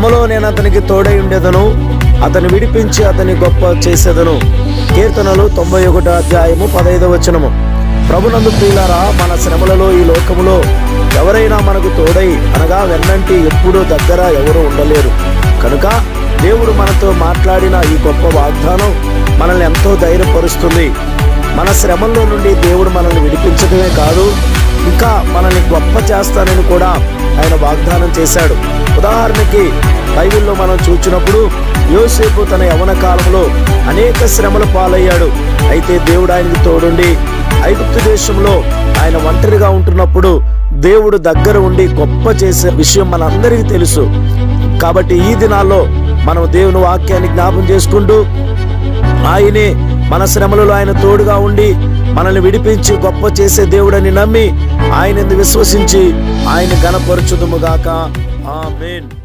శ్రమలో నేను అతనికి తోడై ఉండేదను అతని విడిపించి అతని గొప్ప చేసేదను కీర్తనలు తొంభై ఒకటో అధ్యాయము పదైదవ వచనము ప్రభునందు ప్రియులారా మన శ్రమలలో ఈ లోకములో ఎవరైనా మనకు తోడై అనగా వెన్నంటి ఎప్పుడూ దగ్గర ఎవరు ఉండలేరు కనుక దేవుడు మనతో మాట్లాడిన ఈ గొప్ప వాగ్దానం మనల్ని ఎంతో ధైర్యపరుస్తుంది మన శ్రమల్లో నుండి దేవుడు మనల్ని విడిపించడమే కాదు ఇంకా మనల్ని గొప్ప చేస్తానని కూడా ఆయన వాగ్దానం చేశాడు ఉదాహరణకి బైబిల్లో మనం చూచినప్పుడు యోసేపు తన యవన కాలంలో అనేక శ్రమల పాలయ్యాడు అయితే దేవుడు ఆయనకు తోడుండి ఐగుప్తు దేశంలో ఆయన ఒంటరిగా ఉంటున్నప్పుడు దేవుడు దగ్గర ఉండి గొప్ప చేసే విషయం మనందరికీ తెలుసు కాబట్టి ఈ దినాల్లో మనం దేవుని వాక్యాన్ని జ్ఞాపం చేసుకుంటూ ఆయనే మన శ్రమలలో ఆయన తోడుగా ఉండి మనల్ని విడిపించి గొప్ప చేసే దేవుడని నమ్మి ఆయన విశ్వసించి ఆయన గణపరచుదుముగాక ఆమేన్